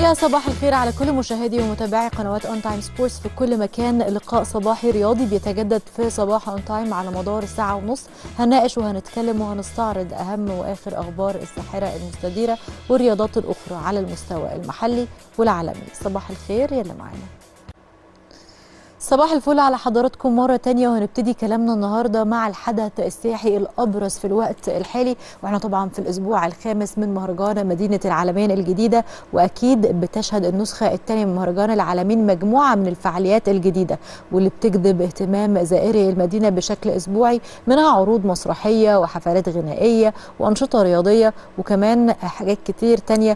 يا صباح الخير على كل مشاهدي ومتابعي قنوات اون تايم سبورتس في كل مكان لقاء صباحي رياضي بيتجدد في صباح اون تايم على مدار الساعه ونص هنناقش وهنتكلم وهنستعرض اهم واخر اخبار الساحره المستديره والرياضات الاخرى على المستوى المحلي والعالمي صباح الخير يلا معانا صباح الفل على حضراتكم مرة تانية وهنبتدي كلامنا النهاردة مع الحدث السياحي الأبرز في الوقت الحالي واحنا طبعا في الأسبوع الخامس من مهرجان مدينة العالمين الجديدة وأكيد بتشهد النسخة الثانية من مهرجان العالمين مجموعة من الفعاليات الجديدة واللي بتجذب اهتمام زائري المدينة بشكل أسبوعي منها عروض مسرحية وحفلات غنائية وأنشطة رياضية وكمان حاجات كتير تانية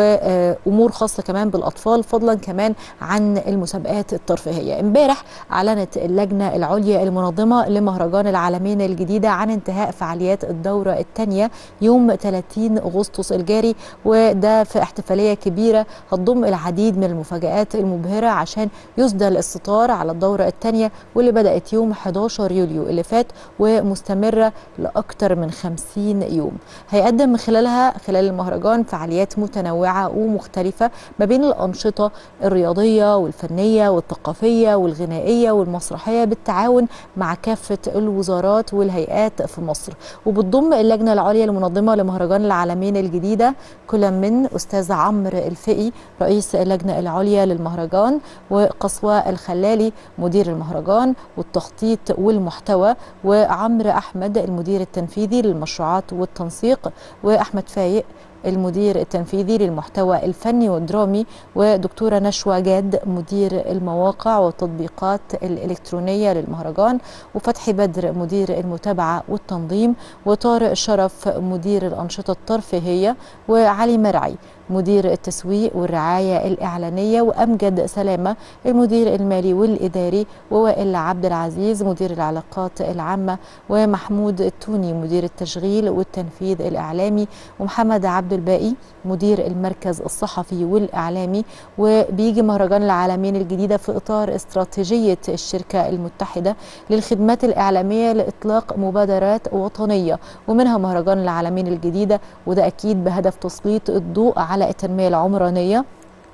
وأمور خاصة كمان بالأطفال فضلا كمان عن المسابقات الترفيهية امبارح أعلنت اللجنة العليا المنظمة لمهرجان العالمين الجديدة عن انتهاء فعاليات الدورة الثانية يوم 30 أغسطس الجاري وده في احتفالية كبيرة هتضم العديد من المفاجآت المبهرة عشان يسدل الستار على الدورة الثانية واللي بدأت يوم 11 يوليو اللي فات ومستمرة لأكثر من 50 يوم هيقدم من خلالها خلال المهرجان فعاليات متنوعة ومختلفة ما بين الأنشطة الرياضية والفنية والثقافية والغنائية والمسرحية بالتعاون مع كافة الوزارات والهيئات في مصر وبتضم اللجنة العليا المنظمة لمهرجان العالمين الجديدة كل من أستاذ عمرو الفقي رئيس اللجنة العليا للمهرجان وقصوى الخلالي مدير المهرجان والتخطيط والمحتوى وعمرو أحمد المدير التنفيذي للمشروعات والتنسيق وأحمد فايق المدير التنفيذي للمحتوى الفني والدرامي ودكتوره نشوى جاد مدير المواقع والتطبيقات الالكترونيه للمهرجان وفتحي بدر مدير المتابعه والتنظيم وطارق شرف مدير الانشطه الترفيهيه وعلي مرعي مدير التسويق والرعاية الإعلانية وأمجد سلامة المدير المالي والإداري ووائل عبد العزيز مدير العلاقات العامة ومحمود التوني مدير التشغيل والتنفيذ الإعلامي ومحمد عبد الباقي مدير المركز الصحفي والإعلامي وبيجي مهرجان العالمين الجديدة في إطار استراتيجية الشركة المتحدة للخدمات الإعلامية لإطلاق مبادرات وطنية ومنها مهرجان العالمين الجديدة وده أكيد بهدف تسليط الضوء على التنمية العمرانية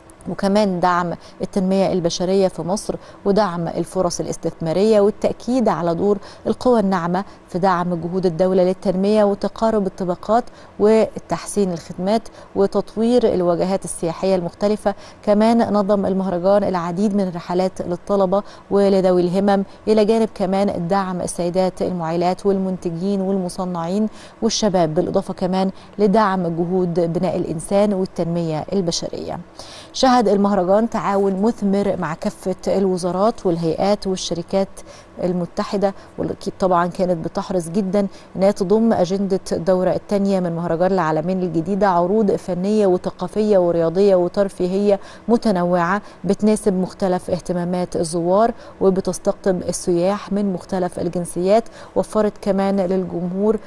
وكمان دعم التنمية البشرية في مصر ودعم الفرص الاستثمارية والتأكيد على دور القوى الناعمة في دعم جهود الدولة للتنمية وتقارب الطبقات وتحسين الخدمات وتطوير الواجهات السياحية المختلفة كمان نظم المهرجان العديد من الرحلات للطلبة ولذوي الهمم إلى جانب كمان دعم السيدات المعيلات والمنتجين والمصنعين والشباب بالإضافة كمان لدعم جهود بناء الإنسان والتنمية البشرية شهد المهرجان تعاون مثمر مع كافة الوزارات والهيئات والشركات المتحدة واللي أكيد طبعا كانت بتحرص جدا أنها تضم أجندة الدورة الثانية من مهرجان العالمين الجديدة عروض فنية وثقافية ورياضية وترفيهية متنوعة بتناسب مختلف اهتمامات الزوار وبتستقطب السياح من مختلف الجنسيات وفرت كمان للجمهور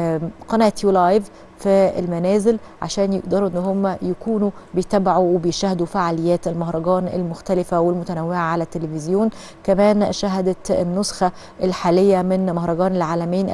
قناة يو لايف في المنازل عشان يقدروا ان هم يكونوا بيتابعوا وبيشاهدوا فعاليات المهرجان المختلفه والمتنوعه على التلفزيون كمان شهدت النسخه الحاليه من مهرجان العالمين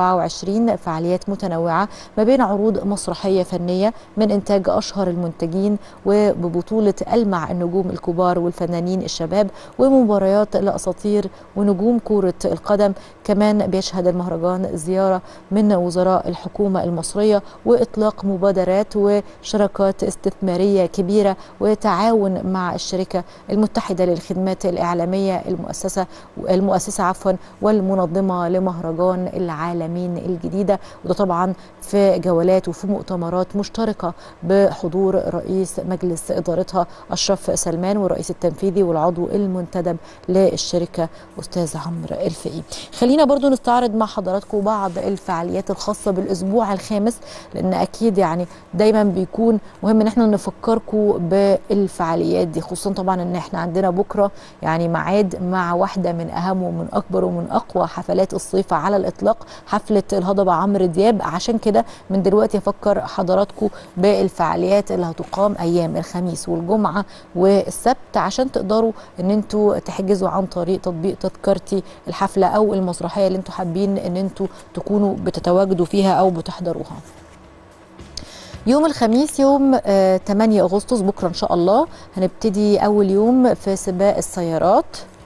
2024 فعاليات متنوعه ما بين عروض مسرحيه فنيه من انتاج اشهر المنتجين وببطوله المع النجوم الكبار والفنانين الشباب ومباريات لاساطير ونجوم كره القدم كمان بيشهد المهرجان زياره من وزراء الحكومه المصريه واطلاق مبادرات وشراكات استثماريه كبيره وتعاون مع الشركه المتحده للخدمات الاعلاميه المؤسسه المؤسسه عفوا والمنظمه لمهرجان العالمين الجديده وده طبعا في جولات وفي مؤتمرات مشتركه بحضور رئيس مجلس ادارتها اشرف سلمان والرئيس التنفيذي والعضو المنتدب للشركه استاذ عمرو الفقي. خلينا برضو نستعرض مع حضراتكم بعض الفعاليات الخاصه بالاسبوع الخامس لان اكيد يعني دايما بيكون مهم ان احنا نفكركم بالفعاليات دي خصوصا طبعا ان احنا عندنا بكره يعني ميعاد مع واحده من اهم ومن اكبر ومن اقوى حفلات الصيف على الاطلاق حفله الهضبه عمرو دياب عشان كده من دلوقتي افكر حضراتكم بالفعاليات اللي هتقام ايام الخميس والجمعه والسبت عشان تقدروا ان انتوا تحجزوا عن طريق تطبيق تذكرتي الحفله او المسرحيه اللي انتوا حابين ان انتوا تكونوا بتتواجدوا فيها او بتحضروها يوم الخميس يوم آه 8 اغسطس بكره ان شاء الله هنبتدي اول يوم في سباق السيارات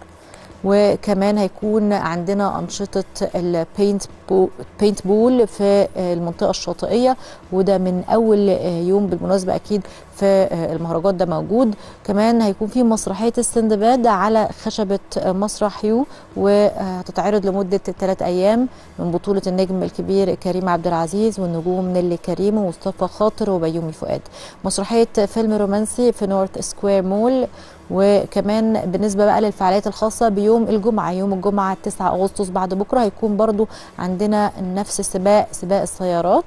وكمان هيكون عندنا أنشطة البينت بو بينت بول في المنطقة الشاطئية وده من أول يوم بالمناسبة أكيد في المهرجان ده موجود كمان هيكون في مسرحية السندباد على خشبة مسرح يو وهتتعرض لمدة ثلاث أيام من بطولة النجم الكبير كريم عبد العزيز والنجوم نيلي كريم ومصطفى خاطر وبيومي فؤاد مسرحية فيلم رومانسي في نورث سكوير مول وكمان بالنسبة بقى للفعاليات الخاصة بيوم الجمعة يوم الجمعة 9 أغسطس بعد بكرة هيكون برضو عندنا نفس السباق سباق السيارات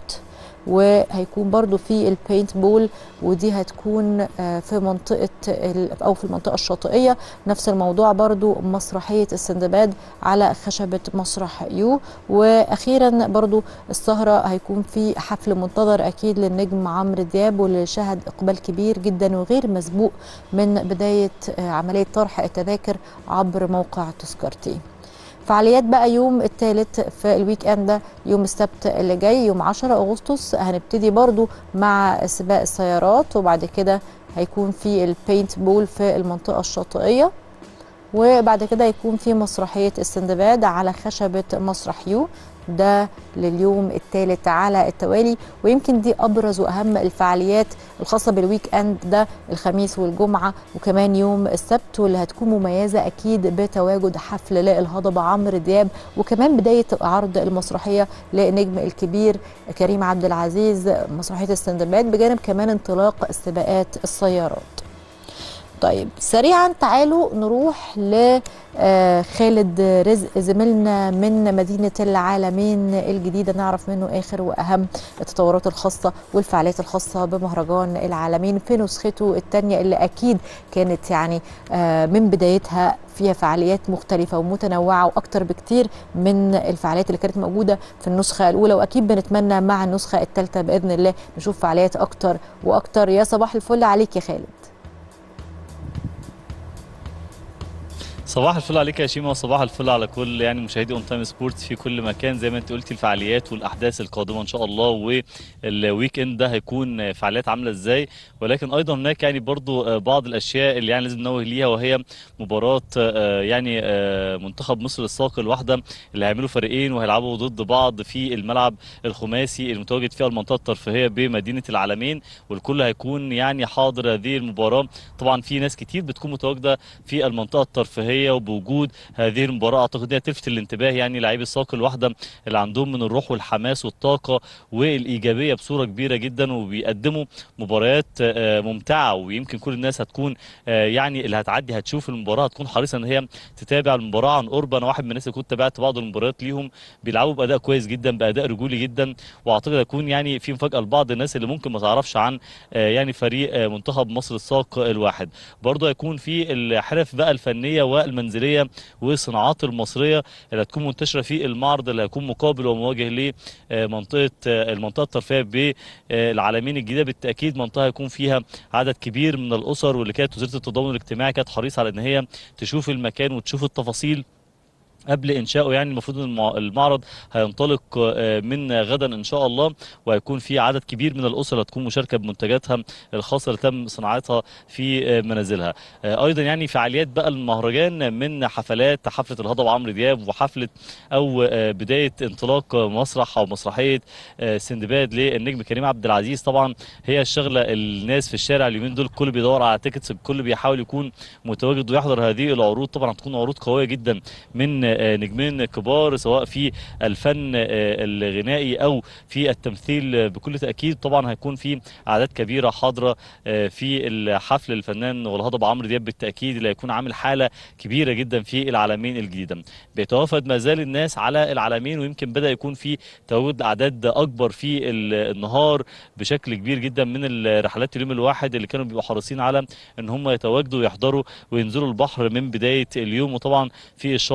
وهيكون برضو في البينت بول ودي هتكون في منطقة أو في المنطقة الشاطئية نفس الموضوع برضو مسرحية السندباد على خشبة مسرح يو وأخيرا برضو السهرة هيكون في حفل منتظر أكيد للنجم عمرو دياب واللي شهد إقبال كبير جدا وغير مسبوق من بداية عملية طرح التذاكر عبر موقع تذكرتي فعاليات بقى يوم الثالث في الويك اند ده يوم السبت اللي جاي يوم 10 اغسطس هنبتدي برضو مع سباق السيارات وبعد كده هيكون في البينت بول في المنطقه الشاطئيه وبعد كده هيكون في مسرحيه السندباد على خشبه مسرح يو ده لليوم الثالث على التوالي ويمكن دي ابرز واهم الفعاليات الخاصه بالويك اند ده الخميس والجمعه وكمان يوم السبت واللي هتكون مميزه اكيد بتواجد حفل للهضبه عمرو دياب وكمان بدايه عرض المسرحيه لنجم الكبير كريم عبد العزيز مسرحيه السندباد بجانب كمان انطلاق سباقات السيارات. طيب سريعا تعالوا نروح ل خالد رزق زميلنا من مدينة العالمين الجديدة نعرف منه آخر وأهم التطورات الخاصة والفعاليات الخاصة بمهرجان العالمين في نسخته الثانية اللي أكيد كانت يعني من بدايتها فيها فعاليات مختلفة ومتنوعة وأكتر بكتير من الفعاليات اللي كانت موجودة في النسخة الأولى وأكيد بنتمنى مع النسخة الثالثة بإذن الله نشوف فعاليات أكتر وأكتر يا صباح الفل عليك يا خالد صباح الفل عليك يا شيماء وصباح الفل على كل يعني مشاهدي اون تايم سبورتس في كل مكان زي ما انت قلتي الفعاليات والاحداث القادمه ان شاء الله والويك اند ده هيكون فعاليات عامله ازاي ولكن ايضا هناك يعني برضو بعض الاشياء اللي يعني لازم ننوه ليها وهي مباراه يعني منتخب مصر الساق الواحده اللي هيعملوا فريقين وهيلعبوا ضد بعض في الملعب الخماسي المتواجد فيها المنطقه الترفيهيه بمدينه العالمين والكل هيكون يعني حاضر هذه المباراه طبعا في ناس كتير بتكون متواجده في المنطقه الترفيهيه وبوجود هذه المباراه اعتقد انها تلفت الانتباه يعني لاعبي الساق الواحده اللي عندهم من الروح والحماس والطاقه والايجابيه بصوره كبيره جدا وبيقدموا مباريات ممتعه ويمكن كل الناس هتكون يعني اللي هتعدي هتشوف المباراه هتكون حريصه ان هي تتابع المباراه عن قرب انا واحد من الناس اللي كنت تابعت بعض المباريات ليهم بيلعبوا باداء كويس جدا باداء رجولي جدا واعتقد هيكون يعني في مفاجاه لبعض الناس اللي ممكن ما تعرفش عن يعني فريق منتخب مصر الساق الواحد برضه هيكون في الحرف بقى الفنيه والمنزليه والصناعات المصريه اللي هتكون منتشره في المعرض اللي هيكون مقابل ومواجه لمنطقه المنطقه الترفيهيه بالعالمين الجديده بالتاكيد منطقه هيكون فيها عدد كبير من الاسر واللي كانت وزاره التضامن الاجتماعي كانت حريصه على ان هي تشوف المكان وتشوف التفاصيل قبل انشائه يعني المفروض ان المعرض هينطلق من غدا ان شاء الله وهيكون في عدد كبير من الاسر هتكون مشاركه بمنتجاتها الخاصه اللي تم صناعتها في منازلها ايضا يعني فعاليات بقى المهرجان من حفلات حفله الهضبه عمرو دياب وحفله او بدايه انطلاق مسرح او مسرحيه سندباد للنجم كريم عبد العزيز طبعا هي الشغله الناس في الشارع اليومين دول الكل بيدور على تيكتس الكل بيحاول يكون متواجد ويحضر هذه العروض طبعا هتكون عروض قويه جدا من نجمين كبار سواء في الفن الغنائي او في التمثيل بكل تاكيد طبعا هيكون في اعداد كبيره حاضره في الحفل الفنان والهضبه عمرو دياب بالتاكيد اللي هيكون عامل حاله كبيره جدا في العالمين الجديده بيتوافد ما زال الناس على العالمين ويمكن بدا يكون في تواجد اعداد اكبر في النهار بشكل كبير جدا من الرحلات اليوم الواحد اللي كانوا بيبقوا حريصين على ان هم يتواجدوا ويحضروا وينزلوا البحر من بدايه اليوم وطبعا في الشاطئ المجاني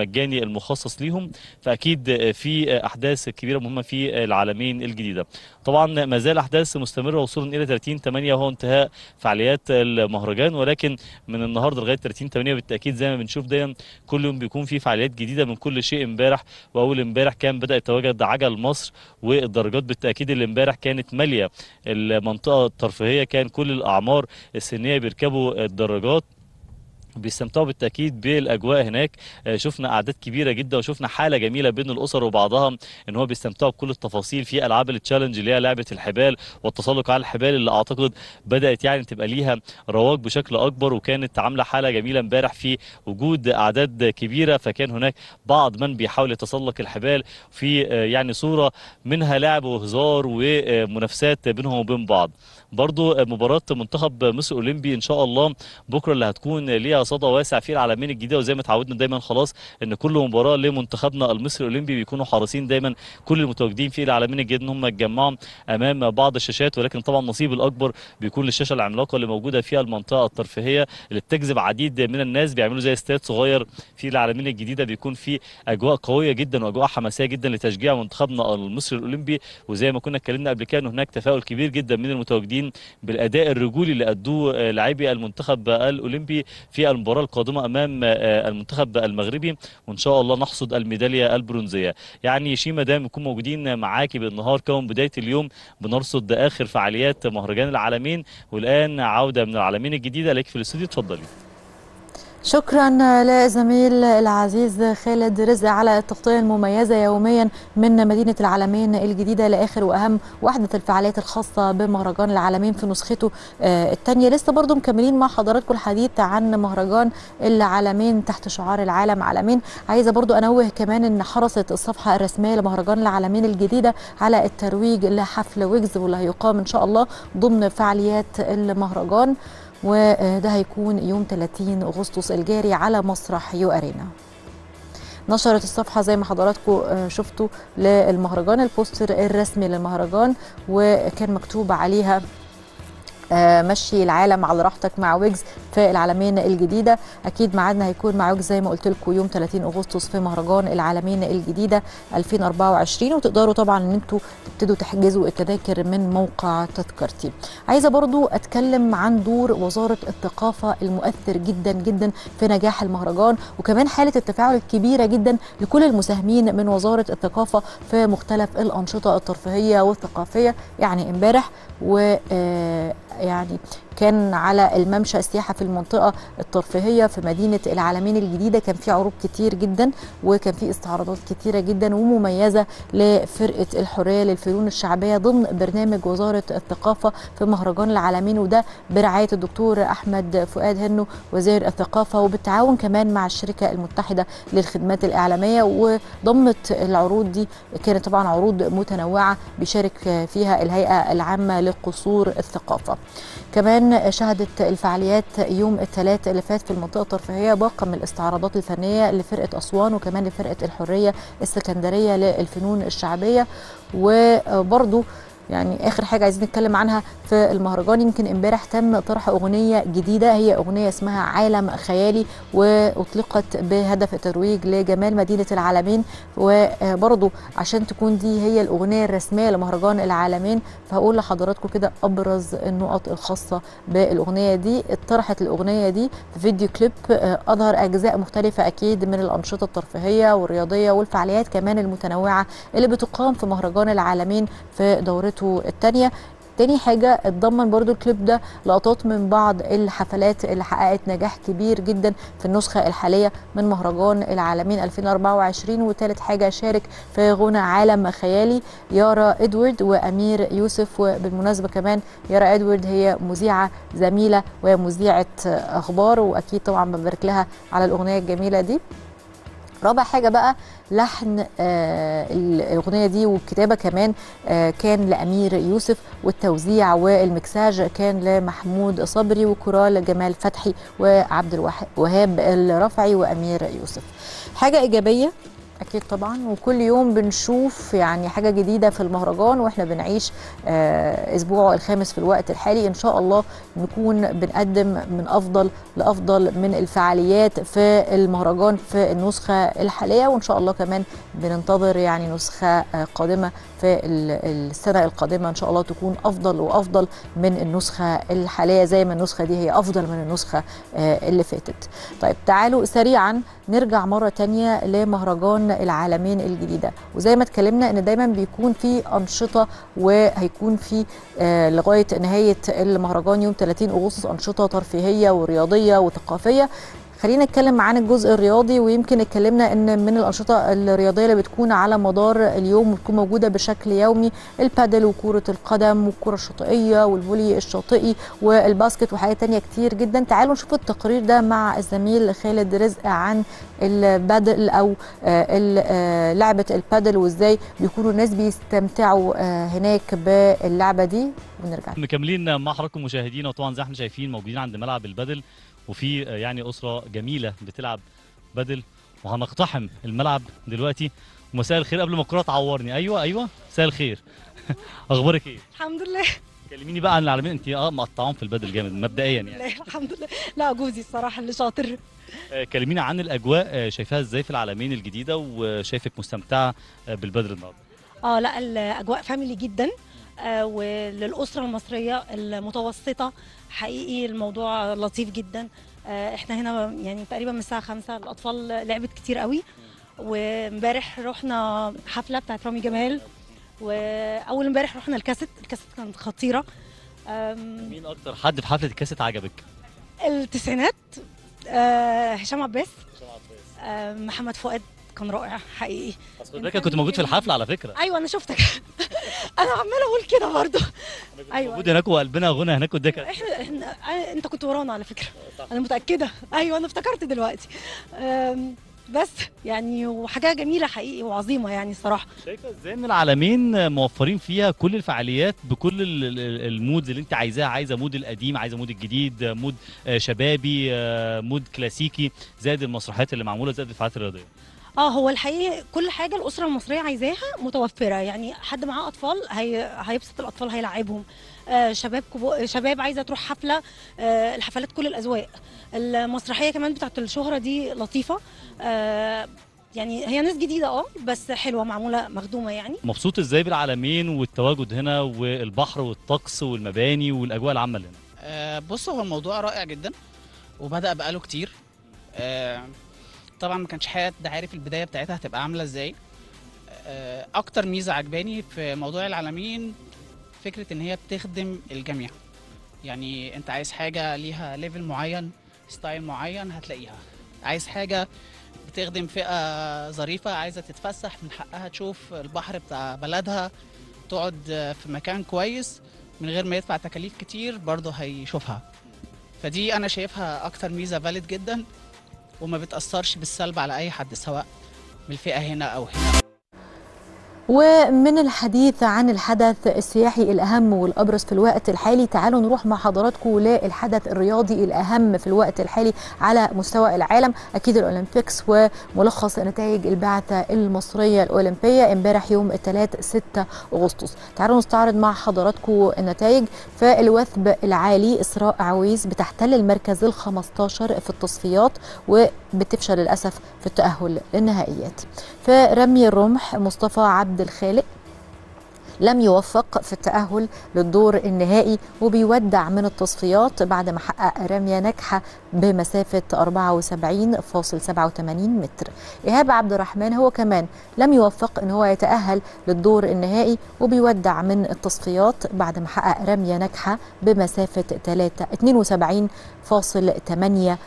المجاني المخصص ليهم فاكيد في احداث كبيره مهمه في العالمين الجديده طبعا ما زال احداث مستمره وصولا الى 30 8 وهو انتهاء فعاليات المهرجان ولكن من النهارده لغايه 30 8 بالتاكيد زي ما بنشوف دايما كل يوم بيكون في فعاليات جديده من كل شيء امبارح واول امبارح كان بدا يتواجد عجل مصر والدرجات بالتاكيد اللي امبارح كانت ماليه المنطقه الترفيهيه كان كل الاعمار السنيه بيركبوا الدراجات بيستمتعوا بالتاكيد بالاجواء هناك شفنا اعداد كبيره جدا وشفنا حاله جميله بين الاسر وبعضها ان هو بيستمتعوا بكل التفاصيل في العاب التشالنج اللي هي لعبه الحبال والتسلق على الحبال اللي اعتقد بدات يعني تبقى ليها رواج بشكل اكبر وكانت عامله حاله جميله امبارح في وجود اعداد كبيره فكان هناك بعض من بيحاول يتسلق الحبال في يعني صوره منها لعب وهزار ومنافسات بينهم وبين بعض برضو مباراة منتخب مصر الأولمبي إن شاء الله بكرة اللي هتكون ليها صدى واسع في العالمين الجديدة وزي ما اتعودنا دايما خلاص إن كل مباراة لمنتخبنا المصري الأولمبي بيكونوا حريصين دايما كل المتواجدين في العالمين الجديدة إن هم يتجمعوا أمام بعض الشاشات ولكن طبعا النصيب الأكبر بيكون للشاشة العملاقة اللي موجودة في المنطقة الترفيهية اللي بتجذب عديد من الناس بيعملوا زي استاد صغير في العالمين الجديدة بيكون في أجواء قوية جدا وأجواء حماسية جدا لتشجيع منتخبنا المصري الأولمبي وزي ما كنا اتكلمنا قبل كده إن هناك تفاؤل كبير جدا من المتواجدين بالاداء الرجولي اللي ادوه لاعبي المنتخب الاولمبي في المباراه القادمه امام المنتخب المغربي وان شاء الله نحصد الميداليه البرونزيه يعني شيما دايما نكون موجودين معاكي بالنهار كون بدايه اليوم بنرصد اخر فعاليات مهرجان العالمين والان عوده من العالمين الجديده لك في الاستوديو اتفضلي شكرا لزميل العزيز خالد رزق على التغطية المميزة يوميا من مدينة العالمين الجديدة لآخر وأهم وحدة الفعاليات الخاصة بمهرجان العالمين في نسخته الثانية لسه برضو مكملين مع حضراتكم الحديث عن مهرجان العالمين تحت شعار العالم عالمين عايزة برضو أنوه كمان أن حرصت الصفحة الرسمية لمهرجان العالمين الجديدة على الترويج لحفل ويجز واللي هيقام إن شاء الله ضمن فعاليات المهرجان وده هيكون يوم 30 أغسطس الجاري على مسرح يو أرينا نشرت الصفحة زي ما حضراتكم شفتوا للمهرجان البوستر الرسمي للمهرجان وكان مكتوب عليها مشي العالم على راحتك مع ويجز في العالمين الجديده اكيد ميعادنا هيكون مع ويجز زي ما قلت لكم يوم 30 اغسطس في مهرجان العالمين الجديده 2024 وتقدروا طبعا ان انتوا تبتدوا تحجزوا التذاكر من موقع تذكرتي عايزه برضو اتكلم عن دور وزاره الثقافه المؤثر جدا جدا في نجاح المهرجان وكمان حاله التفاعل الكبيره جدا لكل المساهمين من وزاره الثقافه في مختلف الانشطه الترفيهيه والثقافيه يعني امبارح و يعني كان على الممشى السياحه في المنطقه الترفيهيه في مدينه العالمين الجديده كان في عروض كتير جدا وكان في استعراضات كتيره جدا ومميزه لفرقه الحريه للفنون الشعبيه ضمن برنامج وزاره الثقافه في مهرجان العالمين وده برعايه الدكتور احمد فؤاد هنو وزير الثقافه وبالتعاون كمان مع الشركه المتحده للخدمات الاعلاميه وضمت العروض دي كانت طبعا عروض متنوعه بيشارك فيها الهيئه العامه لقصور الثقافه كمان شهدت الفعاليات يوم الثلاث اللي فات في المنطقه الترفيهيه باقه من الاستعراضات الفنيه لفرقه اسوان وكمان لفرقه الحريه السكندريه للفنون الشعبيه وبرضو يعني اخر حاجه عايزين نتكلم عنها في المهرجان يمكن امبارح تم طرح اغنيه جديده هي اغنيه اسمها عالم خيالي واطلقت بهدف الترويج لجمال مدينه العالمين وبرضه عشان تكون دي هي الاغنيه الرسميه لمهرجان العالمين فهقول لحضراتكم كده ابرز النقط الخاصه بالاغنيه دي اتطرحت الاغنيه دي في فيديو كليب اظهر اجزاء مختلفه اكيد من الانشطه الترفيهيه والرياضيه والفعاليات كمان المتنوعه اللي بتقام في مهرجان العالمين في دورته الثانيه تاني حاجة اتضمن برضو الكليب ده لقطات من بعض الحفلات اللي حققت نجاح كبير جدا في النسخة الحالية من مهرجان العالمين 2024 وتالت حاجة شارك في غنى عالم خيالي يارا ادوارد وامير يوسف وبالمناسبة كمان يارا ادوارد هي مذيعة زميلة وهي مذيعة اخبار واكيد طبعا ببارك لها على الاغنية الجميلة دي رابع حاجة بقى لحن آه الأغنية دي والكتابة كمان آه كان لأمير يوسف والتوزيع والمكساج كان لمحمود صبري وكورال جمال فتحي وعبد الوهاب الرفعي وأمير يوسف حاجة إيجابية اكيد طبعا وكل يوم بنشوف يعني حاجه جديده في المهرجان واحنا بنعيش آه، اسبوعه الخامس في الوقت الحالي ان شاء الله نكون بنقدم من افضل لافضل من الفعاليات في المهرجان في النسخه الحاليه وان شاء الله كمان بننتظر يعني نسخه آه، قادمه في ال- السنه القادمه ان شاء الله تكون افضل وافضل من النسخه الحاليه زي ما النسخه دي هي افضل من النسخه آه، اللي فاتت طيب تعالوا سريعا نرجع مرة تانية لمهرجان العالمين الجديدة وزي ما اتكلمنا ان دايما بيكون في أنشطة وهيكون في آه، لغاية نهاية المهرجان يوم 30 أغسطس أنشطة ترفيهية ورياضية وثقافية خلينا نتكلم عن الجزء الرياضي ويمكن اتكلمنا ان من الانشطه الرياضيه اللي بتكون على مدار اليوم وبتكون موجوده بشكل يومي البادل وكره القدم والكره الشاطئيه والفولي الشاطئي والباسكت وحاجات تانية كتير جدا تعالوا نشوف التقرير ده مع الزميل خالد رزق عن البادل او آه، ال- آه، لعبه البادل وازاي بيكونوا الناس بيستمتعوا آه، هناك باللعبه دي ونرجع مكملين مع حضراتكم مشاهدينا وطبعا زي ما احنا شايفين موجودين عند ملعب البدل وفي آه، يعني اسره جميله بتلعب بدل وهنقتحم الملعب دلوقتي ومساء الخير قبل ما الكره تعورني ايوه ايوه مساء الخير اخبارك ايه الحمد لله كلميني بقى عن العالمين انت اه مقطعهم في البدل جامد مبدئيا يعني لا الحمد لله لا جوزي الصراحه اللي شاطر آه، كلمينا عن الاجواء آه، شايفاها ازاي في العالمين الجديده وشايفك مستمتعه آه، بالبدل النهارده اه لا الاجواء فاميلي جدا آه وللاسره المصريه المتوسطه حقيقي الموضوع لطيف جدا آه احنا هنا يعني تقريبا من الساعه 5 الاطفال لعبت كتير قوي وامبارح رحنا حفله بتاعت رامي جمال واول امبارح رحنا الكاسيت الكاسيت كانت خطيره آم، مين اكتر حد في حفله الكاسيت عجبك التسعينات آه هشام عباس آه محمد فؤاد كان رائع حقيقي بس خد بالك أنا كنت موجود في الحفله على فكره ايوه انا شفتك انا عماله اقول كده برضه ايوه موجود هناك وقلبنا غنى هناك قدامك احنا احنا آه، انت كنت ورانا على فكره انا متاكده ايوه انا افتكرت دلوقتي أم، بس يعني وحاجه جميله حقيقي وعظيمه يعني الصراحه شايفه ازاي ان العالمين موفرين فيها كل الفعاليات بكل ال- ال- المودز اللي انت عايزاها عايزه مود القديم عايزه مود الجديد مود آه، شبابي آه، مود كلاسيكي زائد المسرحيات اللي معموله زائد الفعاليات الرياضيه اه هو الحقيقه كل حاجه الاسره المصريه عايزاها متوفره يعني حد معاه اطفال هي... هيبسط الاطفال هيلعبهم آه شباب كبو... شباب عايزه تروح حفله آه الحفلات كل الاذواق المسرحيه كمان بتاعت الشهره دي لطيفه آه يعني هي ناس جديده اه بس حلوه معموله مخدومه يعني مبسوط ازاي بالعالمين والتواجد هنا والبحر والطقس والمباني والاجواء العامه اللي هنا آه، بص هو الموضوع رائع جدا وبدأ بقاله كتير آه، طبعا ما كانش حد عارف البداية بتاعتها هتبقى عاملة ازاي آه، اكتر ميزة عجباني في موضوع العالمين فكرة ان هي بتخدم الجميع يعني انت عايز حاجة ليها ليفل معين ستايل معين هتلاقيها عايز حاجة بتخدم فئة ظريفة عايزة تتفسح من حقها تشوف البحر بتاع بلدها تقعد آه، في مكان كويس من غير ما يدفع تكاليف كتير برضه هيشوفها فدي انا شايفها اكتر ميزه فاليد جدا وما بتاثرش بالسلب على اي حد سواء من الفئه هنا او هنا ومن الحديث عن الحدث السياحي الأهم والأبرز في الوقت الحالي تعالوا نروح مع حضراتكم للحدث الرياضي الأهم في الوقت الحالي على مستوى العالم أكيد الأولمبيكس وملخص نتائج البعثة المصرية الأولمبية امبارح يوم الثلاث 6 أغسطس تعالوا نستعرض مع حضراتكم النتائج فالوثب العالي إسراء عويس بتحتل المركز ال 15 في التصفيات وبتفشل للأسف في التأهل للنهائيات في رمي الرمح مصطفى عبد الخالق لم يوفق في التأهل للدور النهائي وبيودع من التصفيات بعد ما حقق رمية ناجحة بمسافة 74.87 متر إيهاب عبد الرحمن هو كمان لم يوفق أن هو يتأهل للدور النهائي وبيودع من التصفيات بعد ما حقق رمية ناجحة بمسافة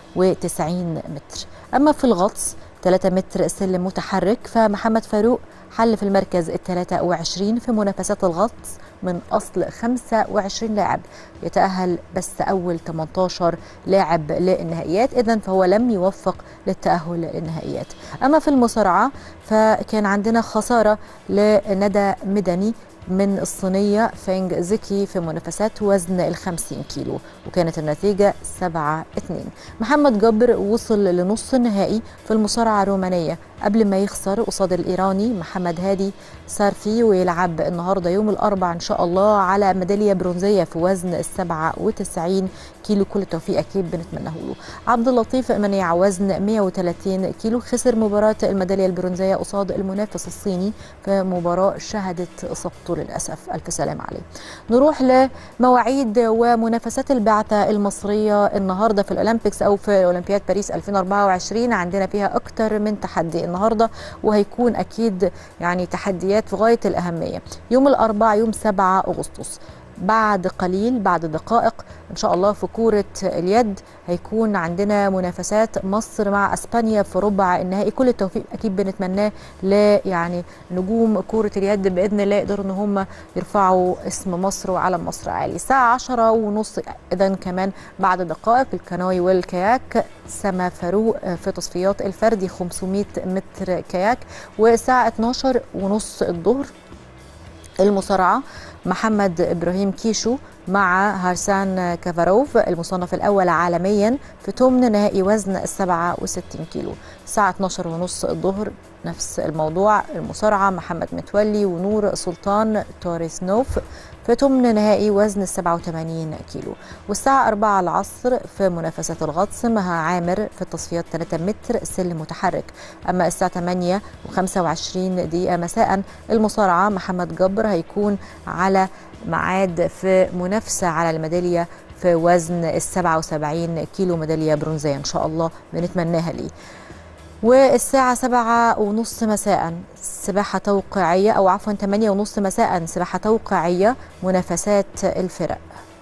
72.98 متر أما في الغطس 3 متر سلم متحرك فمحمد فاروق حل في المركز ال 23 في منافسات الغطس من أصل 25 لاعب يتأهل بس أول 18 لاعب للنهائيات إذا فهو لم يوفق للتأهل للنهائيات أما في المصارعة فكان عندنا خسارة لندى مدني من الصينية فينج زكي في منافسات وزن ال 50 كيلو وكانت النتيجة 7 2 محمد جبر وصل لنص النهائي في المصارعة الرومانية قبل ما يخسر قصاد الإيراني محمد هادي سارفي ويلعب النهاردة يوم الأربع إن شاء الله على ميدالية برونزية في وزن ال 97 كيلو كل التوفيق أكيد بنتمناه له عبد اللطيف منيع وزن 130 كيلو خسر مباراة الميدالية البرونزية قصاد المنافس الصيني في مباراة شهدت إصابته للأسف ألف سلام عليه نروح لمواعيد ومنافسات البعثة المصرية النهاردة في الأولمبيكس أو في أولمبياد باريس 2024 عندنا فيها أكتر من تحدي النهاردة وهيكون أكيد يعني تحديات في غاية الأهمية يوم الأربعاء يوم 7 أغسطس بعد قليل بعد دقائق ان شاء الله في كوره اليد هيكون عندنا منافسات مصر مع اسبانيا في ربع النهائي كل التوفيق اكيد بنتمناه ل يعني نجوم كوره اليد باذن الله يقدروا ان هم يرفعوا اسم مصر وعلم مصر عالي الساعه 10 ونص اذا كمان بعد دقائق الكناوي والكياك سما فاروق في تصفيات الفردي 500 متر كياك والساعه 12 ونص الظهر المصارعه محمد ابراهيم كيشو مع هارسان كافاروف المصنف الاول عالميا في ثمن نهائي وزن ال 67 كيلو الساعه 12 ونص الظهر نفس الموضوع المصارعه محمد متولي ونور سلطان توريس نوف في ثمن نهائي وزن ال 87 كيلو والساعة 4 العصر في منافسة الغطس مها عامر في التصفيات 3 متر سلم متحرك أما الساعة 8 و25 دقيقة مساء المصارعة محمد جبر هيكون على ميعاد في منافسة على الميدالية في وزن ال 77 كيلو ميدالية برونزية إن شاء الله بنتمناها ليه والساعة سبعة ونص مساء سباحة توقيعية أو عفوا ثمانية ونص مساء سباحة توقيعية منافسات الفرق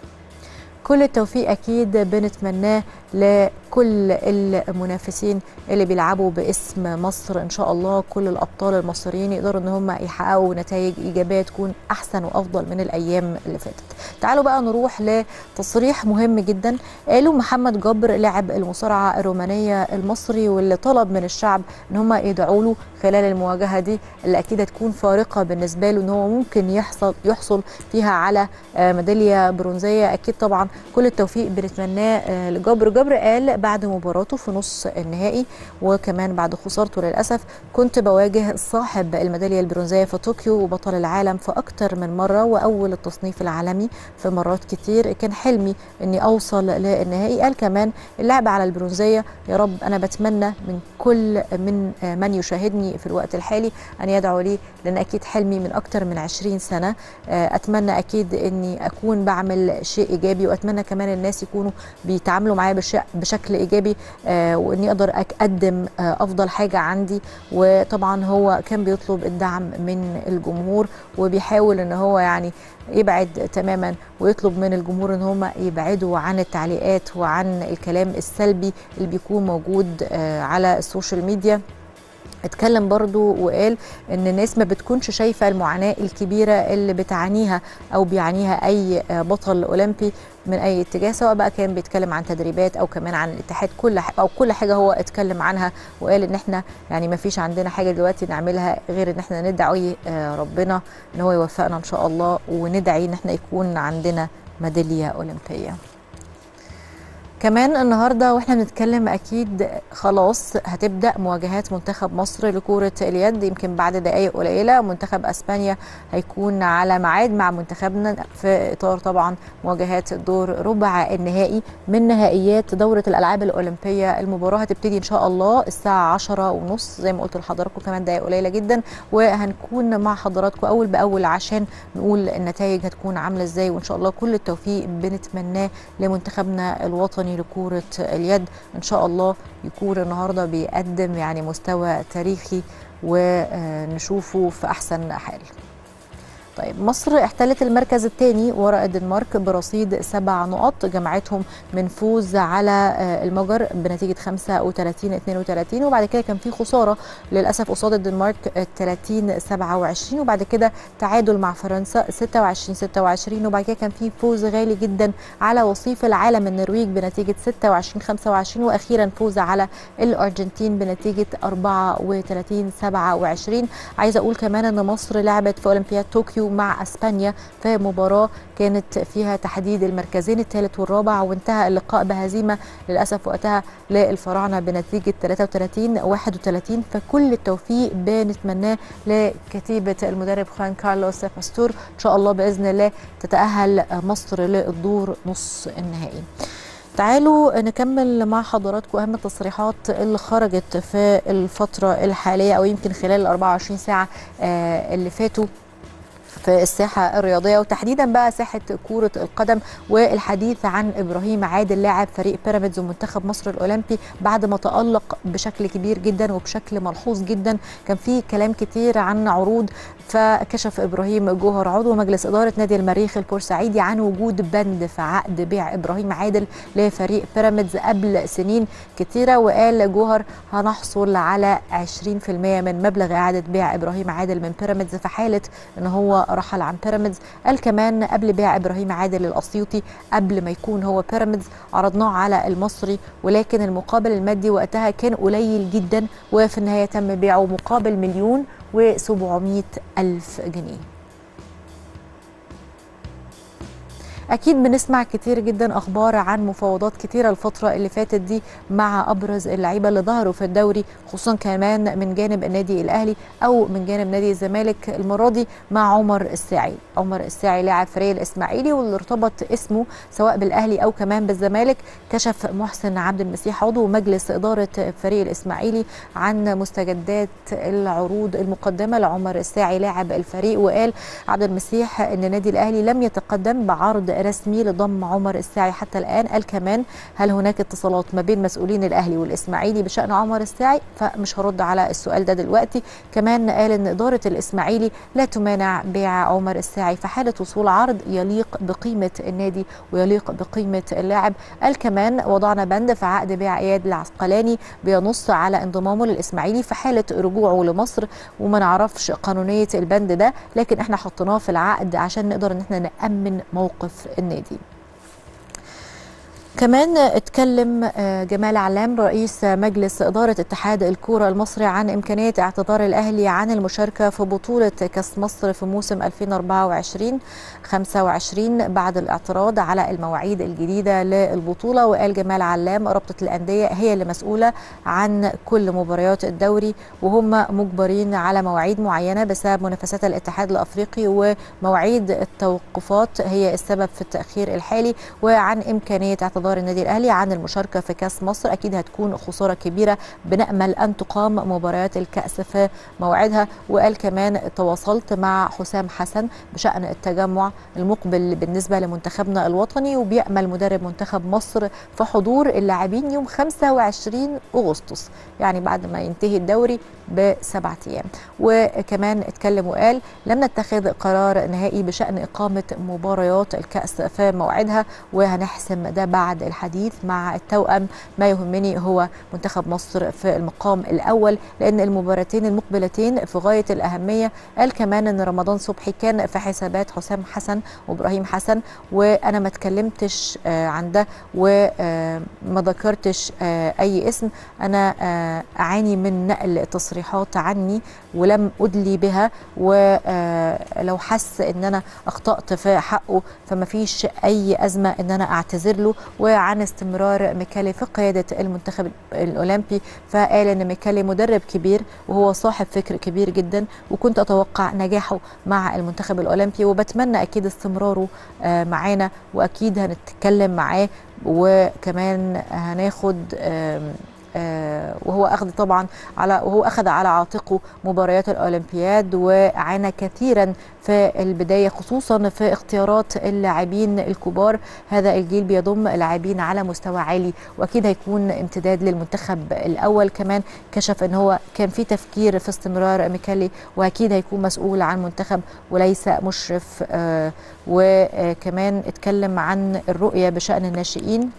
كل التوفيق أكيد بنتمناه لكل المنافسين اللي بيلعبوا باسم مصر إن شاء الله كل الأبطال المصريين يقدروا إن هم يحققوا نتائج إيجابية تكون أحسن وأفضل من الأيام اللي فاتت تعالوا بقى نروح لتصريح مهم جدا قالوا محمد جبر لاعب المصارعة الرومانية المصري واللي طلب من الشعب إن هم يدعوا له خلال المواجهة دي اللي أكيد هتكون فارقة بالنسبة له إن هو ممكن يحصل يحصل فيها على ميدالية برونزية أكيد طبعا كل التوفيق بنتمناه لجبر جبر قال بعد مباراته في نص النهائي وكمان بعد خسارته للأسف كنت بواجه صاحب الميدالية البرونزية في طوكيو وبطل العالم في أكتر من مرة وأول التصنيف العالمي في مرات كتير كان حلمي أني أوصل للنهائي قال كمان اللعب على البرونزية يا رب أنا بتمنى من كل من من يشاهدني في الوقت الحالي أن يدعوا لي لأن أكيد حلمي من أكتر من 20 سنة أتمنى أكيد أني أكون بعمل شيء إيجابي وأتمنى كمان الناس يكونوا بيتعاملوا معايا بشكل إيجابي وأني أقدر أقدم أفضل حاجة عندي وطبعا هو كان بيطلب الدعم من الجمهور وبيحاول أن هو يعني يبعد تماما ويطلب من الجمهور ان هم يبعدوا عن التعليقات وعن الكلام السلبي اللي بيكون موجود على السوشيال ميديا اتكلم برضو وقال ان الناس ما بتكونش شايفه المعاناه الكبيره اللي بتعانيها او بيعانيها اي بطل اولمبي من اي اتجاه سواء بقى كان بيتكلم عن تدريبات او كمان عن الاتحاد كل حاجة او كل حاجه هو اتكلم عنها وقال ان احنا يعني ما فيش عندنا حاجه دلوقتي نعملها غير ان احنا ندعي ربنا ان هو يوفقنا ان شاء الله وندعي ان احنا يكون عندنا ميداليه اولمبيه كمان النهارده واحنا بنتكلم اكيد خلاص هتبدا مواجهات منتخب مصر لكره اليد يمكن بعد دقائق قليله منتخب اسبانيا هيكون على ميعاد مع منتخبنا في اطار طبعا مواجهات دور ربع النهائي من نهائيات دوره الالعاب الاولمبيه المباراه هتبتدي ان شاء الله الساعه 10 ونص زي ما قلت لحضراتكم كمان دقائق قليله جدا وهنكون مع حضراتكم اول باول عشان نقول النتائج هتكون عامله ازاي وان شاء الله كل التوفيق بنتمناه لمنتخبنا الوطني لكرة اليد إن شاء الله يكون النهاردة بيقدم يعني مستوى تاريخي ونشوفه في أحسن حال طيب مصر احتلت المركز الثاني وراء الدنمارك برصيد سبع نقط جمعتهم من فوز على المجر بنتيجه 35 32 وبعد كده كان في خساره للاسف قصاد الدنمارك 30 27 وبعد كده تعادل مع فرنسا 26 26 وبعد كده كان في فوز غالي جدا على وصيف العالم النرويج بنتيجه 26 25 واخيرا فوز على الارجنتين بنتيجه 34 27 عايزه اقول كمان ان مصر لعبت في اولمبياد طوكيو مع اسبانيا في مباراه كانت فيها تحديد المركزين الثالث والرابع وانتهى اللقاء بهزيمه للاسف وقتها للفراعنه بنتيجه 33 31 فكل التوفيق بنتمناه لكتيبه المدرب خوان كارلوس باستور ان شاء الله باذن الله تتاهل مصر للدور نص النهائي تعالوا نكمل مع حضراتكم اهم التصريحات اللي خرجت في الفتره الحاليه او يمكن خلال ال 24 ساعه اللي فاتوا في الساحة الرياضية وتحديدا بقى ساحة كرة القدم والحديث عن إبراهيم عادل لاعب فريق بيراميدز ومنتخب مصر الأولمبي بعد ما تألق بشكل كبير جدا وبشكل ملحوظ جدا كان في كلام كتير عن عروض فكشف إبراهيم جوهر عضو مجلس إدارة نادي المريخ البورسعيدي عن وجود بند في عقد بيع إبراهيم عادل لفريق بيراميدز قبل سنين كتيرة وقال جوهر هنحصل على 20% من مبلغ إعادة بيع إبراهيم عادل من بيراميدز في حالة إن هو رحل عن بيراميدز قال كمان قبل بيع ابراهيم عادل الاسيوطي قبل ما يكون هو بيراميدز عرضناه على المصري ولكن المقابل المادي وقتها كان قليل جدا وفي النهايه تم بيعه مقابل مليون و700 الف جنيه اكيد بنسمع كتير جدا اخبار عن مفاوضات كتيره الفتره اللي فاتت دي مع ابرز اللعيبه اللي ظهروا في الدوري خصوصا كمان من جانب النادي الاهلي او من جانب نادي الزمالك المره دي مع عمر الساعي عمر الساعي لاعب فريق الاسماعيلي واللي ارتبط اسمه سواء بالاهلي او كمان بالزمالك كشف محسن عبد المسيح عضو مجلس اداره فريق الاسماعيلي عن مستجدات العروض المقدمه لعمر الساعي لاعب الفريق وقال عبد المسيح ان نادي الاهلي لم يتقدم بعرض رسمي لضم عمر الساعي حتى الان قال كمان هل هناك اتصالات ما بين مسؤولين الاهلي والاسماعيلي بشان عمر الساعي فمش هرد على السؤال ده دلوقتي كمان قال ان اداره الاسماعيلي لا تمانع بيع عمر الساعي في حاله وصول عرض يليق بقيمه النادي ويليق بقيمه اللاعب قال كمان وضعنا بند في عقد بيع اياد العسقلاني بينص على انضمامه للاسماعيلي في حاله رجوعه لمصر وما نعرفش قانونيه البند ده لكن احنا حطيناه في العقد عشان نقدر ان احنا نامن موقف النادي كمان اتكلم جمال علام رئيس مجلس إدارة اتحاد الكورة المصري عن إمكانية اعتذار الأهلي عن المشاركة في بطولة كأس مصر في موسم 2024-25 بعد الاعتراض على المواعيد الجديدة للبطولة وقال جمال علام رابطة الأندية هي اللي مسؤولة عن كل مباريات الدوري وهم مجبرين على مواعيد معينة بسبب منافسات الاتحاد الأفريقي ومواعيد التوقفات هي السبب في التأخير الحالي وعن إمكانية اعتذار اعتذار النادي الاهلي عن المشاركه في كاس مصر اكيد هتكون خساره كبيره بنامل ان تقام مباريات الكاس في موعدها وقال كمان تواصلت مع حسام حسن بشان التجمع المقبل بالنسبه لمنتخبنا الوطني وبيامل مدرب منتخب مصر في حضور اللاعبين يوم 25 اغسطس يعني بعد ما ينتهي الدوري بسبعة ايام وكمان اتكلم وقال لم نتخذ قرار نهائي بشان اقامه مباريات الكاس في موعدها وهنحسم ده بعد الحديث مع التوأم ما يهمني هو منتخب مصر في المقام الأول لأن المباراتين المقبلتين في غاية الأهمية قال كمان أن رمضان صبحي كان في حسابات حسام حسن وإبراهيم حسن وأنا ما اتكلمتش عن ده وما ذكرتش أي اسم أنا أعاني من نقل تصريحات عني ولم أدلي بها ولو حس أن أنا أخطأت في حقه فما فيش أي أزمة أن أنا أعتذر له وعن استمرار ميكالي في قيادة المنتخب الأولمبي فقال أن ميكالي مدرب كبير وهو صاحب فكر كبير جدا وكنت أتوقع نجاحه مع المنتخب الأولمبي وبتمنى أكيد استمراره معانا وأكيد هنتكلم معاه وكمان هناخد آه، وهو اخذ طبعا على وهو اخذ على عاتقه مباريات الاولمبياد وعانى كثيرا في البدايه خصوصا في اختيارات اللاعبين الكبار هذا الجيل بيضم لاعبين على مستوى عالي واكيد هيكون امتداد للمنتخب الاول كمان كشف ان هو كان في تفكير في استمرار ميكالي واكيد هيكون مسؤول عن منتخب وليس مشرف آه، وكمان اتكلم عن الرؤيه بشان الناشئين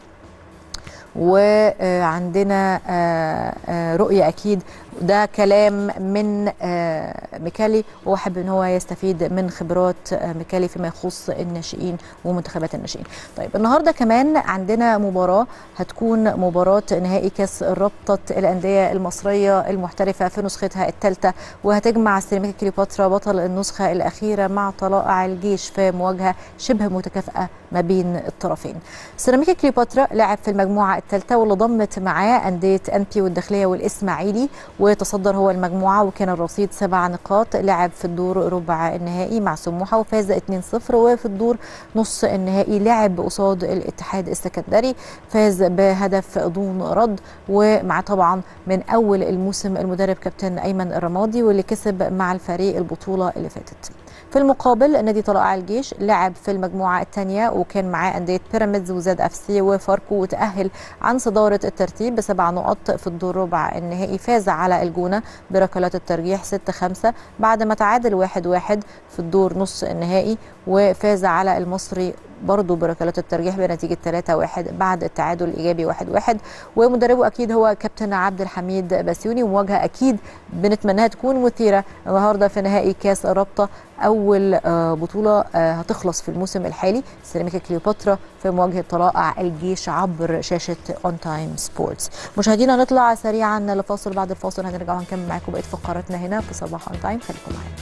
وعندنا آه، آه، رؤية أكيد ده كلام من آه، ميكالي وهو حابب ان هو يستفيد من خبرات آه، ميكالي فيما يخص الناشئين ومنتخبات الناشئين. طيب النهارده كمان عندنا مباراه هتكون مباراه نهائي كاس رابطه الانديه المصريه المحترفه في نسختها الثالثه وهتجمع سيراميكا كليوباترا بطل النسخه الاخيره مع طلائع الجيش في مواجهه شبه متكافئه ما بين الطرفين. سيراميكا كليوباترا لعب في المجموعه الثالثه واللي ضمت معاه انديه انبي والداخليه والاسماعيلي وتصدر هو المجموعه وكان الرصيد سبع نقاط لعب في الدور ربع النهائي مع سموحه وفاز 2-0 وفي الدور نص النهائي لعب قصاد الاتحاد السكندري فاز بهدف دون رد ومع طبعا من اول الموسم المدرب كابتن ايمن الرمادي واللي كسب مع الفريق البطوله اللي فاتت. في المقابل نادي طلائع الجيش لعب في المجموعه الثانيه وكان معاه انديه بيراميدز وزاد اف سي وفاركو وتاهل عن صداره الترتيب بسبع نقط في الدور ربع النهائي فاز على الجونه بركلات الترجيح 6 5 بعد ما تعادل 1 1 في الدور نص النهائي وفاز على المصري برضه بركلات الترجيح بنتيجه 3 1 بعد التعادل الايجابي 1 1 ومدربه اكيد هو كابتن عبد الحميد بسيوني ومواجهه اكيد بنتمناها تكون مثيره النهارده في نهائي كاس الرابطه اول آه، بطوله آه، هتخلص في الموسم الحالي سيراميكا كليوباترا في مواجهه طلائع الجيش عبر شاشه اون تايم سبورتس مشاهدينا نطلع سريعا لفاصل بعد الفاصل هنرجع ونكمل معاكم بقيه فقراتنا هنا في صباح اون تايم خليكم معانا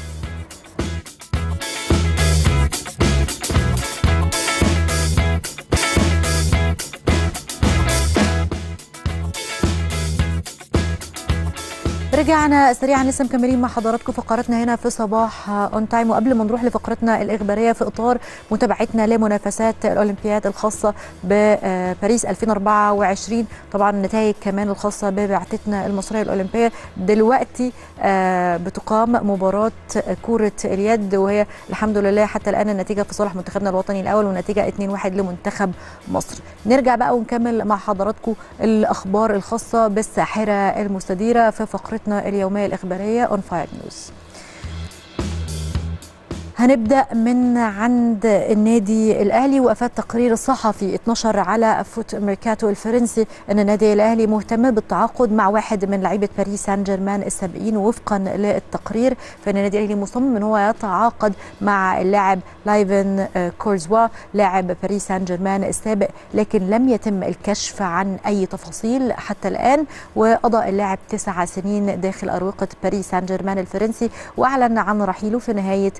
رجعنا سريعا لسه مكملين مع حضراتكم فقراتنا هنا في صباح اون تايم وقبل ما نروح لفقرتنا الاخباريه في اطار متابعتنا لمنافسات الاولمبياد الخاصه بباريس 2024 طبعا النتائج كمان الخاصه ببعثتنا المصريه الاولمبيه دلوقتي آه، بتقام مباراه كره اليد وهي الحمد لله حتى الان النتيجه في صالح منتخبنا الوطني الاول والنتيجه 2-1 لمنتخب مصر نرجع بقى ونكمل مع حضراتكم الاخبار الخاصه بالساحره المستديره في فقرتنا اليوميه الاخباريه اون فاير نيوز هنبدا من عند النادي الاهلي وافاد تقرير صحفي اتنشر على فوت ميركاتو الفرنسي ان النادي الاهلي مهتم بالتعاقد مع واحد من لعيبه باريس سان جيرمان السابقين وفقا للتقرير فان النادي الاهلي مصمم ان هو يتعاقد مع اللاعب لايفن آه، كورزوا لاعب باريس سان جيرمان السابق لكن لم يتم الكشف عن اي تفاصيل حتى الان وقضى اللاعب تسع سنين داخل اروقه باريس سان جيرمان الفرنسي واعلن عن رحيله في نهايه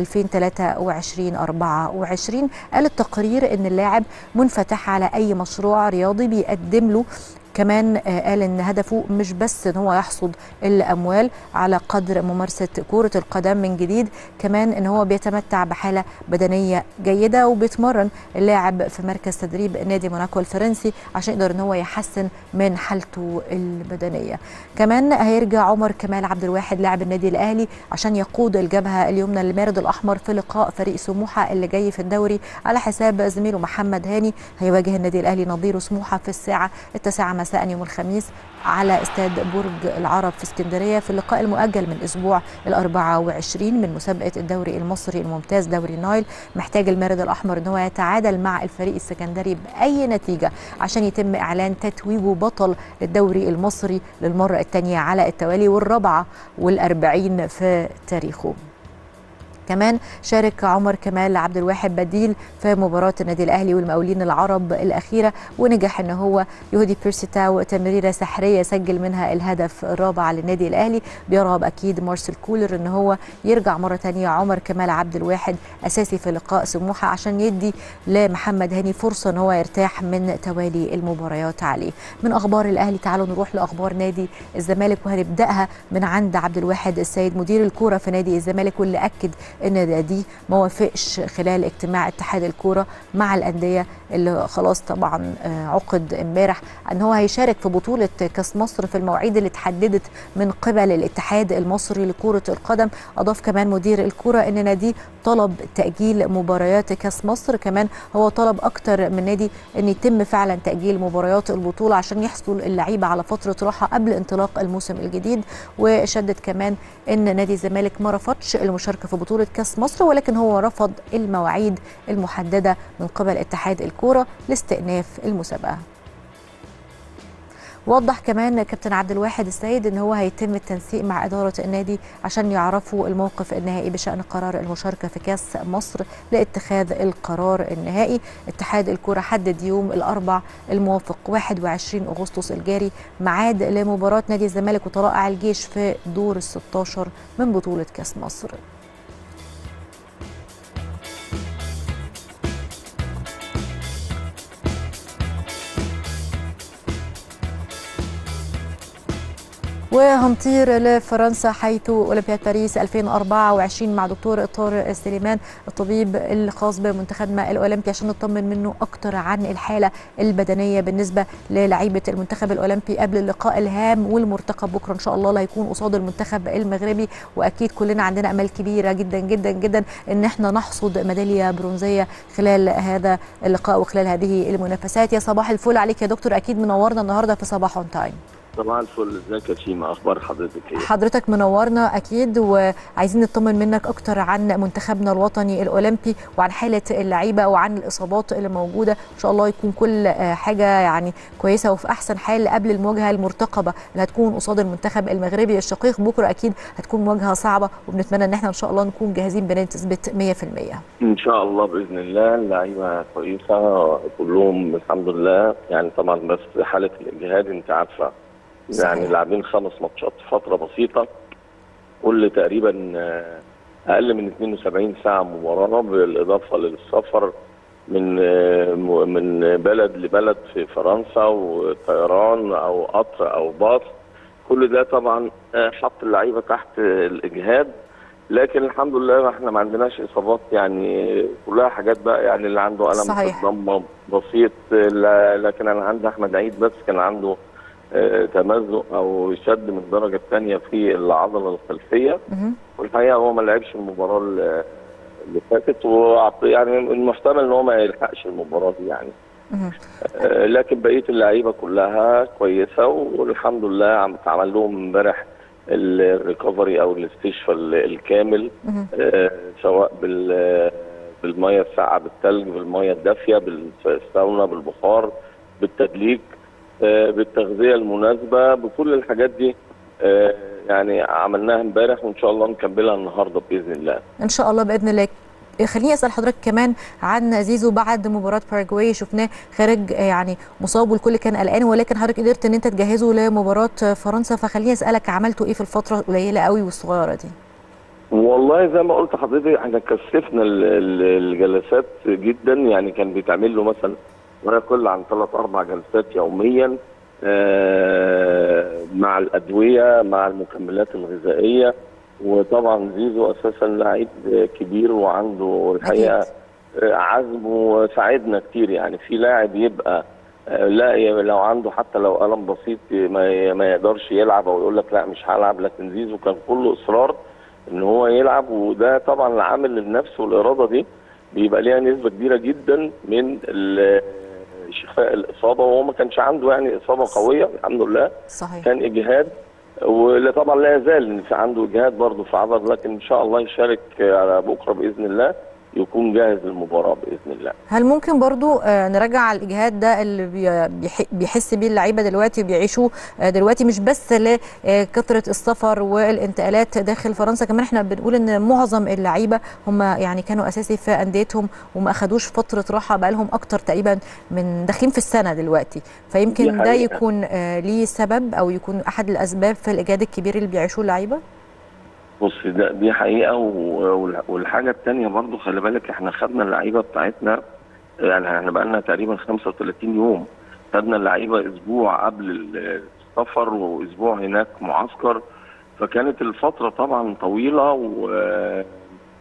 2023 24 قال التقرير ان اللاعب منفتح على اي مشروع رياضي بيقدم له كمان آه، قال ان هدفه مش بس ان هو يحصد الاموال على قدر ممارسه كره القدم من جديد كمان ان هو بيتمتع بحاله بدنيه جيده وبيتمرن اللاعب في مركز تدريب نادي موناكو الفرنسي عشان يقدر ان هو يحسن من حالته البدنيه كمان هيرجع عمر كمال عبد الواحد لاعب النادي الاهلي عشان يقود الجبهه اليمنى للمارد الاحمر في لقاء فريق سموحه اللي جاي في الدوري على حساب زميله محمد هاني هيواجه النادي الاهلي نظيره سموحه في الساعه التاسعه مساء يوم الخميس على استاد برج العرب في اسكندريه في اللقاء المؤجل من اسبوع ال 24 من مسابقه الدوري المصري الممتاز دوري نايل محتاج المارد الاحمر ان هو يتعادل مع الفريق السكندري باي نتيجه عشان يتم اعلان تتويجه بطل للدوري المصري للمره الثانيه على التوالي والرابعه والأربعين في تاريخه كمان شارك عمر كمال عبد الواحد بديل في مباراة النادي الأهلي والمقاولين العرب الأخيرة ونجح أن هو يهدي بيرسيتاو تمريرة سحرية سجل منها الهدف الرابع للنادي الأهلي بيرغب أكيد مارسيل كولر أن هو يرجع مرة تانية عمر كمال عبد الواحد أساسي في لقاء سموحة عشان يدي لمحمد هاني فرصة أن هو يرتاح من توالي المباريات عليه من أخبار الأهلي تعالوا نروح لأخبار نادي الزمالك وهنبدأها من عند عبد الواحد السيد مدير الكورة في نادي الزمالك واللي أكد ان ناديه ما وافقش خلال اجتماع اتحاد الكوره مع الانديه اللي خلاص طبعا آه، عقد امبارح ان هو هيشارك في بطوله كاس مصر في المواعيد اللي اتحددت من قبل الاتحاد المصري لكره القدم اضاف كمان مدير الكره ان ناديه طلب تاجيل مباريات كاس مصر كمان هو طلب اكتر من نادي ان يتم فعلا تاجيل مباريات البطوله عشان يحصل اللعيبه على فتره راحه قبل انطلاق الموسم الجديد وشدد كمان ان نادي الزمالك ما رفضش المشاركه في بطوله كاس مصر ولكن هو رفض المواعيد المحدده من قبل اتحاد الكوره لاستئناف المسابقه وضح كمان كابتن عبد الواحد السيد ان هو هيتم التنسيق مع اداره النادي عشان يعرفوا الموقف النهائي بشان قرار المشاركه في كاس مصر لاتخاذ القرار النهائي اتحاد الكره حدد يوم الاربع الموافق 21 اغسطس الجاري ميعاد لمباراه نادي الزمالك وطلائع الجيش في دور ال 16 من بطوله كاس مصر وهنطير لفرنسا حيث اولمبياد باريس 2024 مع دكتور طارق سليمان الطبيب الخاص بمنتخبنا الاولمبي عشان نطمن منه اكتر عن الحاله البدنيه بالنسبه للعيبه المنتخب الاولمبي قبل اللقاء الهام والمرتقب بكره ان شاء الله اللي هيكون قصاد المنتخب المغربي واكيد كلنا عندنا امال كبيره جدا جدا جدا ان احنا نحصد ميداليه برونزيه خلال هذا اللقاء وخلال هذه المنافسات يا صباح الفل عليك يا دكتور اكيد منورنا النهارده في صباح اون تايم صباح الفل ازيك يا شيماء اخبار حضرتك ايه حضرتك منورنا اكيد وعايزين نطمن منك اكتر عن منتخبنا الوطني الاولمبي وعن حاله اللعيبه وعن الاصابات اللي موجوده ان شاء الله يكون كل آه، حاجه يعني كويسه وفي احسن حال قبل المواجهه المرتقبه اللي هتكون قصاد المنتخب المغربي الشقيق بكره اكيد هتكون مواجهه صعبه وبنتمنى ان احنا ان شاء الله نكون جاهزين بنسبه 100% ان شاء الله باذن الله اللعيبه كويسه كلهم الحمد لله يعني طبعا بس حاله الاجهاد انت عارفه صحيح. يعني لاعبين خمس ماتشات في فتره بسيطه كل تقريبا آه، اقل من 72 ساعه مباراه بالاضافه للسفر من آه، م- من بلد لبلد في فرنسا وطيران او قطر او باص كل ده طبعا آه، حط اللعيبه تحت الاجهاد لكن الحمد لله احنا ما عندناش اصابات يعني كلها حاجات بقى يعني اللي عنده الم صحيح. في الضمه بسيط لا- لكن انا عندي احمد عيد بس كان عنده آه، تمزق او شد من الدرجه الثانيه في العضله الخلفيه مهم. والحقيقه هو ما لعبش المباراه اللي اللي فاتت وعط- يعني المحتمل ان هو ما يلحقش المباراه دي يعني مهم. آه، لكن بقيه اللعيبه كلها كويسه والحمد لله عم اتعمل لهم امبارح الريكفري او الاستشفاء ال- الكامل مهم. آه، سواء بال بالميه الساقعه بالثلج بالميه الدافيه بالساونا بالبخار بالتدليك آه، بالتغذيه المناسبه بكل الحاجات دي آه، يعني عملناها امبارح وان شاء الله نكملها النهارده باذن الله ان شاء الله باذن الله خليني اسال حضرتك كمان عن زيزو بعد مباراه باراجواي شفناه خارج آه، يعني مصاب والكل كان قلقان ولكن حضرتك قدرت ان انت تجهزه لمباراه آه، فرنسا فخليني اسالك عملتوا ايه في الفتره القليله قوي والصغيره دي والله زي ما قلت لحضرتك احنا كثفنا ال- ال- الجلسات جدا يعني كان بيتعمل له مثلا ما يقل عن ثلاث اربع جلسات يوميا آه، مع الادويه مع المكملات الغذائيه وطبعا زيزو اساسا لعيب كبير وعنده الحقيقه آه، عزم وساعدنا كتير يعني في لاعب يبقى آه، لا ي- لو عنده حتى لو الم بسيط ما ي- ما يقدرش يلعب او يقول لك لا مش هلعب لكن زيزو كان كله اصرار ان هو يلعب وده طبعا العامل النفس والاراده دي بيبقى ليها نسبه كبيره جدا من ال- شفاء الاصابه وهو ما كانش عنده يعني اصابه قويه الحمد لله صحيح كان اجهاد ولا طبعا لا يزال ان في عنده اجهاد برضه في عضل لكن ان شاء الله يشارك على بكره باذن الله يكون جاهز للمباراه باذن الله هل ممكن برضو آه، نراجع على الاجهاد ده اللي بي- بيح- بيحس بيه اللعيبه دلوقتي وبيعيشوه آه، دلوقتي مش بس لكثره السفر والانتقالات داخل فرنسا كمان احنا بنقول ان معظم اللعيبه هم يعني كانوا اساسي في انديتهم وما اخدوش فتره راحه بقى لهم اكتر تقريبا من داخلين في السنه دلوقتي دي فيمكن ده حقيقة. يكون آه، ليه سبب او يكون احد الاسباب في الاجهاد الكبير اللي بيعيشوه اللعيبه بص ده دي حقيقه و- وال- والحاجه الثانيه برضو خلي بالك احنا خدنا اللعيبه بتاعتنا يعني احنا بقى لنا تقريبا 35 يوم خدنا اللعيبه اسبوع قبل السفر واسبوع هناك معسكر فكانت الفتره طبعا طويله و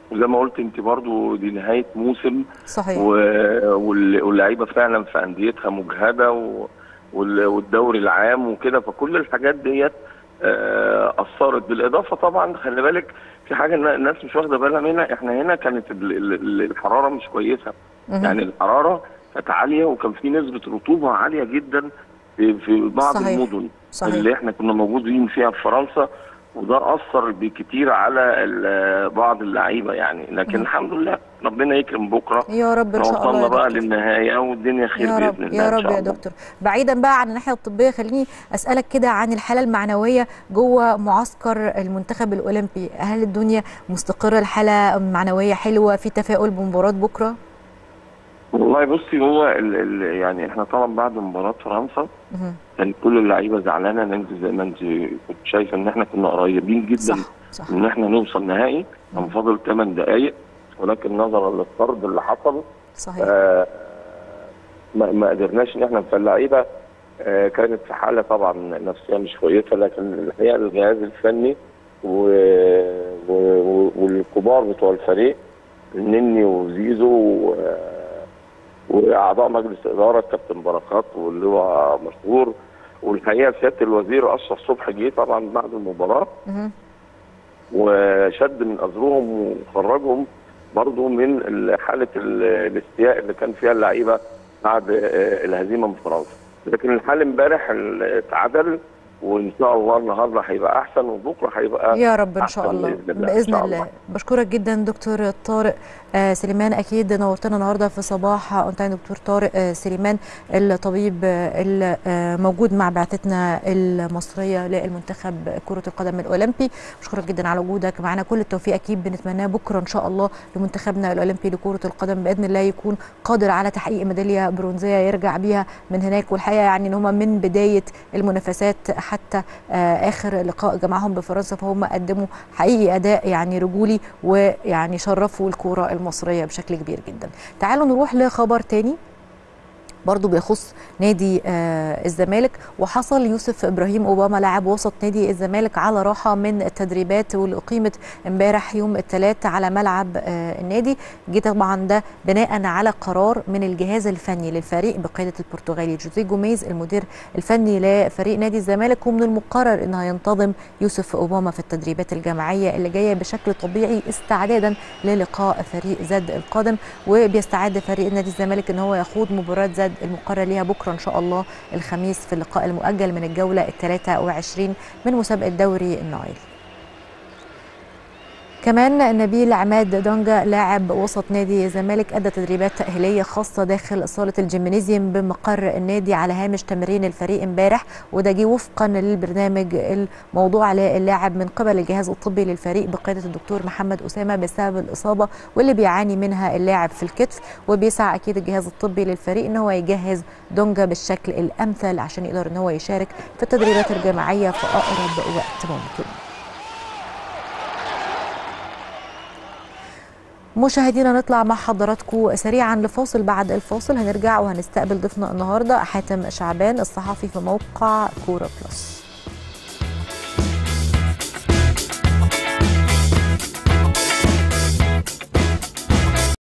وزي ما قلت انت برضو دي نهايه موسم صحيح و- وال- واللعيبه فعلا في انديتها مجهده و- وال- والدوري العام وكده فكل الحاجات ديت آه، اثرت بالاضافه طبعا خلي بالك في حاجه النا- الناس مش واخده بالها منها احنا هنا كانت ال- ال- ال- الحراره مش كويسه مهم. يعني الحراره كانت عاليه وكان في نسبه رطوبه عاليه جدا في في بعض صحيح. المدن صحيح اللي احنا كنا موجودين فيها في فرنسا وده اثر بكتير على ال- بعض اللعيبه يعني لكن مم. الحمد لله ربنا يكرم بكره يا رب ان شاء الله وصلنا يا بقى دكتور. للنهايه والدنيا خير يا رب باذن الله يا إن رب شاء يا الله. دكتور بعيدا بقى عن الناحيه الطبيه خليني اسالك كده عن الحاله المعنويه جوه معسكر المنتخب الاولمبي هل الدنيا مستقره الحاله معنويه حلوه في تفاؤل بمباراه بكره والله بصي هو ال ال يعني احنا طبعا بعد مباراه فرنسا مهم. كان كل اللعيبه زعلانه ان انت زي ما انت كنت شايفه ان احنا كنا قريبين جدا صح صح ان احنا نوصل نهائي كان مم. فاضل 8 دقائق ولكن نظرا للطرد اللي حصل صحيح آه، ما, ما قدرناش ان احنا فاللعيبه آه، كانت في حاله طبعا نفسيه مش كويسه لكن الحقيقه الجهاز الفني و... و... والكبار بتوع الفريق النني وزيزو و... واعضاء مجلس اداره كابتن بركات واللي هو مشهور والحقيقه سياده الوزير اشرف صبحي جه طبعا بعد المباراه مهم. وشد من ازرهم وخرجهم برضو من ال- حاله ال- الاستياء اللي كان فيها اللعيبه بعد آه، الهزيمه من فرنسا لكن الحال امبارح ال- اتعدل وان شاء الله النهارده هيبقى احسن وبكره هيبقى يا رب ان شاء أحسن الله بإذن الله. إن باذن شاء الله الله. بشكرك جدا دكتور طارق آه، سليمان اكيد نورتنا النهارده في صباح اونتاين دكتور طارق آه، سليمان الطبيب آه، الموجود مع بعثتنا المصريه للمنتخب كره القدم الاولمبي بشكرك جدا على وجودك معنا كل التوفيق اكيد بنتمناه بكره ان شاء الله لمنتخبنا الاولمبي لكره القدم باذن الله يكون قادر على تحقيق ميداليه برونزيه يرجع بيها من هناك والحقيقه يعني ان هم من بدايه المنافسات حتى آه، اخر لقاء جمعهم بفرنسا فهم قدموا حقيقي اداء يعني رجولي ويعني شرفوا الكوره المصريه بشكل كبير جدا تعالوا نروح لخبر تاني برضه بيخص نادي آه الزمالك وحصل يوسف ابراهيم اوباما لاعب وسط نادي الزمالك على راحه من التدريبات واللي اقيمت امبارح يوم الثلاث على ملعب آه النادي جه طبعا ده بناء على قرار من الجهاز الفني للفريق بقياده البرتغالي جوزيه جوميز المدير الفني لفريق نادي الزمالك ومن المقرر انه ينتظم يوسف اوباما في التدريبات الجماعيه اللي جايه بشكل طبيعي استعدادا للقاء فريق زد القادم وبيستعد فريق نادي الزمالك ان هو يخوض مباراه زد المقرر ليها بكره ان شاء الله الخميس في اللقاء المؤجل من الجوله ال 23 من مسابقه دوري النايل. كمان نبيل عماد دونجا لاعب وسط نادي الزمالك ادى تدريبات تاهيليه خاصه داخل صاله الجيمنيزيوم بمقر النادي على هامش تمرين الفريق امبارح وده جه وفقا للبرنامج الموضوع للاعب من قبل الجهاز الطبي للفريق بقياده الدكتور محمد اسامه بسبب الاصابه واللي بيعاني منها اللاعب في الكتف وبيسعى اكيد الجهاز الطبي للفريق ان هو يجهز دونجا بالشكل الامثل عشان يقدر ان هو يشارك في التدريبات الجماعيه في اقرب وقت ممكن. مشاهدينا نطلع مع حضراتكم سريعا لفاصل بعد الفاصل هنرجع وهنستقبل ضيفنا النهارده حاتم شعبان الصحفي في موقع كوره بلس